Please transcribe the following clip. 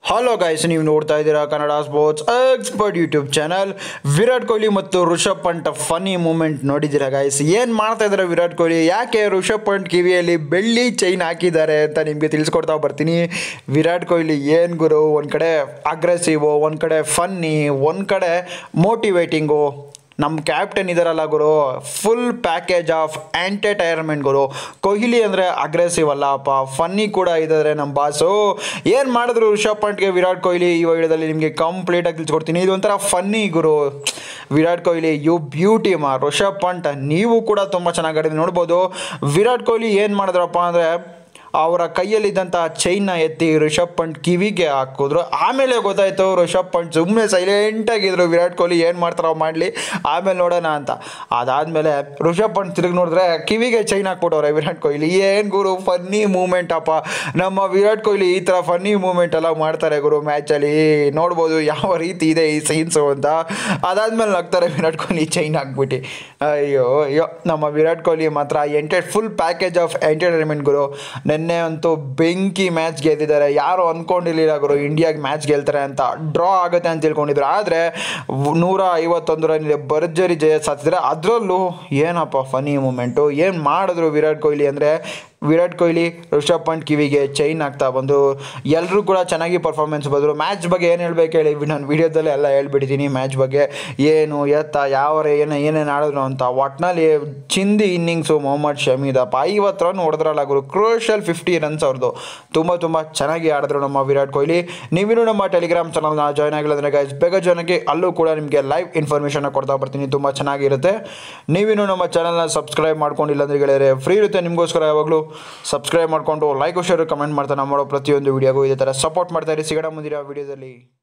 hello guys ನೀವು ನೋಡ್ತಾ ಇದ್ದೀರಾ Kannada sports expert YouTube channel Virat Kohli ಮತ್ತು ಋಷಭ್ ಪಂಟ್ ಫನ್ನಿ ಮೂಮೆಂಟ್ ನೋಡಿದ್ದೀರಾ ಗೈಸ್ ಏನು ಮಾಡ್ತಾ ಇದ್ದಾರೆ ವಿರಾಟ್ ಕೊಹ್ಲಿ ಯಾಕೆ ಋಷಭ್ ಪಂಟ್ ಕಿವಿಯಲ್ಲಿ ಬೆಳ್ಳಿ ಚೈನ್ ಹಾಕಿದ್ದಾರೆ ಅಂತ ನಿಮಗೆ ತಿಳಿಸ್ಕೊಡ್ತಾ ಬರ್ತೀನಿ ವಿರಾಟ್ ಕೊಹ್ಲಿ ಏನು ಗುರು ಒಂದು ಕಡೆ ಅಗ್ರೆಸಿವು ಒಂದು ಕಡೆ ಫನ್ನಿ ಒಂದು ಕಡೆ ಮೋಟಿವೇಟಿಂಗು ನಮ್ಮ ಕ್ಯಾಪ್ಟನ್ ಇದಾರಲ್ಲ ಗುರು ಫುಲ್ ಪ್ಯಾಕೇಜ್ ಆಫ್ ಎಂಟರ್ಟೈನ್ಮೆಂಟ್ ಗುರು ಕೊಹ್ಲಿ ಅಂದರೆ ಅಗ್ರೆಸಿವ್ ಅಲ್ಲಪ್ಪ ಫನ್ನಿ ಕೂಡ ಇದ್ದಾರೆ ನಮ್ಮ ಬಾಸು ಏನು ಮಾಡಿದ್ರು ರಿಷಬ್ ಪಂಟ್ಗೆ ವಿರಾಟ್ ಕೊಹ್ಲಿ ಈ ವಿಡಿಯೋದಲ್ಲಿ ನಿಮಗೆ ಕಂಪ್ಲೀಟಾಗಿ ತಿಳಿಸ್ಕೊಡ್ತೀನಿ ಇದೊಂಥರ ಫನ್ನಿ ಗುರು ವಿರಾಟ್ ಕೊಹ್ಲಿ ಯು ಬ್ಯೂಟಿ ಮಾ ರಿಷಬ್ ಪಂಟ್ ನೀವು ಕೂಡ ತುಂಬ ಚೆನ್ನಾಗಿ ಆಡಿದ್ರೆ ನೋಡ್ಬೋದು ವಿರಾಟ್ ಕೊಹ್ಲಿ ಏನು ಮಾಡಿದ್ರಪ್ಪ ಅಂದರೆ ಅವರ ಕೈಯಲ್ಲಿದ್ದಂಥ ಚೈನ್ನ ಎತ್ತಿ ರಿಷಬ್ ಪಂಟ್ ಕಿವಿಗೆ ಹಾಕಿದ್ರು ಆಮೇಲೆ ಗೊತ್ತಾಯ್ತು ರಿಷಬ್ ಪಂಟ್ ಸುಮ್ಮನೆ ಸೈಲೆಂಟಾಗಿದ್ರು ವಿರಾಟ್ ಕೊಹ್ಲಿ ಏನು ಮಾಡ್ತಾರೋ ಮಾಡಲಿ ಆಮೇಲೆ ನೋಡೋಣ ಅಂತ ಅದಾದಮೇಲೆ ರಿಷಬ್ ಪಂಟ್ ತಿರುಗಿ ನೋಡಿದ್ರೆ ಕಿವಿಗೆ ಚೈನ್ ಹಾಕ್ಬಿಟ್ಟವ್ರೆ ವಿರಾಟ್ ಕೊಹ್ಲಿ ಏನು ಗುರು ಫನ್ನಿ ಮೂಮೆಂಟ್ ಅಪ್ಪ ನಮ್ಮ ವಿರಾಟ್ ಕೊಹ್ಲಿ ಈ ಥರ ಫನ್ನಿ ಮೂಮೆಂಟ್ ಎಲ್ಲ ಮಾಡ್ತಾರೆ ಗುರು ಮ್ಯಾಚಲ್ಲಿ ನೋಡ್ಬೋದು ಯಾವ ರೀತಿ ಇದೆ ಈ ಸೀನ್ಸು ಅಂತ ಅದಾದಮೇಲೆ ನಗ್ತಾರೆ ವಿರಾಟ್ ಕೊಹ್ಲಿ ಚೈನ್ ಹಾಕ್ಬಿಟ್ಟು ಅಯ್ಯೋ ಅಯ್ಯೋ ನಮ್ಮ ವಿರಾಟ್ ಕೊಹ್ಲಿ ಮಾತ್ರ enter full package of entertainment ಗುರು ನಿನ್ನೆ ಅಂತೂ ಬೆಂಕಿ ಮ್ಯಾಚ್ ಗೆದ್ದಿದ್ದಾರೆ ಯಾರು ಅಂದ್ಕೊಂಡಿರಲಿಲ್ಲ ಗುರು ಇಂಡಿಯಾಗೆ ಮ್ಯಾಚ್ ಗೆಲ್ತಾರೆ ಅಂತ ಡ್ರಾ ಆಗುತ್ತೆ ಅಂತ ತಿಳ್ಕೊಂಡಿದ್ರು ಆದರೆ ನೂರ ಐವತ್ತೊಂದು ರನ್ ಭರ್ಜರಿ ಜಯ ಸಾಧಿಸಿದ್ರೆ ಅದರಲ್ಲೂ ಏನಪ್ಪ ಫನಿ ಮೂಮೆಂಟು ಏನು ಮಾಡಿದ್ರು ವಿರಾಟ್ ಕೊಹ್ಲಿ ಅಂದರೆ ವಿರಾಟ್ ಕೊಹ್ಲಿ ರಿಷಬ್ ಪಂಟ್ ಕಿವಿಗೆ ಚೈನ್ ಆಗ್ತಾ ಬಂದು ಎಲ್ಲರೂ ಕೂಡ ಚೆನ್ನಾಗಿ ಪರ್ಫಾರ್ಮೆನ್ಸ್ ಬಂದರು ಮ್ಯಾಚ್ ಬಗ್ಗೆ ಏನು ಹೇಳ್ಬೇಕು ಹೇಳಿ ನಾನು ವೀಡಿಯೋದಲ್ಲೇ ಎಲ್ಲ ಹೇಳ್ಬಿಟ್ಟಿದ್ದೀನಿ ಮ್ಯಾಚ್ ಬಗ್ಗೆ ಏನು ಎತ್ತ ಯಾವ ಏನು ಏನೇನು ಆಡಿದ್ರು ಅಂತ ಒಟ್ನಲ್ಲಿ ಚಿಂದಿ ಇನ್ನಿಂಗ್ಸು ಮೊಹಮ್ಮದ್ ಶಮೀದಪ್ಪ ಐವತ್ತು ರನ್ ಹೊಡೆದ್ರಲ್ಲ ಗುರು ಕ್ರೋಷಲ್ ಫಿಫ್ಟಿ ರನ್ಸ್ ಅವ್ರದ್ದು ತುಂಬ ತುಂಬ ಚೆನ್ನಾಗಿ ಆಡಿದ್ರು ನಮ್ಮ ವಿರಾಟ್ ಕೊಹ್ಲಿ ನೀವಿನ್ನೂ ನಮ್ಮ ಟೆಲಿಗ್ರಾಮ್ ಚಾನಲ್ನ ಜಾಯ್ನ್ ಆಗಿಲ್ಲ ಅಂದರೆ ಗೈಸ್ ಬೇಗ ಜಾಯ್ನ್ ಆಗಿ ಅಲ್ಲೂ ಕೂಡ ನಿಮಗೆ ಲೈವ್ ಇನ್ಫಾರ್ಮೇಷನ್ನ ಕೊಡ್ತಾ ಬರ್ತೀನಿ ತುಂಬ ಚೆನ್ನಾಗಿರುತ್ತೆ ನೀವಿನ್ನೂ ನಮ್ಮ ಚಾನಲ್ನ ಸಬ್ಸ್ಕ್ರೈಬ್ ಮಾಡ್ಕೊಂಡಿಲ್ಲ ಅಂದರೆ ಗೆಳೆಯರೆ ಫ್ರೀ ಇರುತ್ತೆ ನಿಮಗೋಸ್ಕರ ಯಾವಾಗಲೂ ಸಬ್ಸ್ಕ್ರೈಬ್ ಮಾಡಿಕೊಂಡು ಲೈಕ್ ಶೇರ್ ಕಮೆಂಟ್ ಮಾಡ್ತಾ ನಾವು ಮಾಡೋ ಪ್ರತಿಯೊಂದು ವೀಡಿಯೋಗೂ ಇದೇ ಥರ ಸಪೋರ್ಟ್ ಮಾಡ್ತಾ ಇರಿ ಸಿಗೋಣ ಮುಂದಿನ ವೀಡಿಯೋದಲ್ಲಿ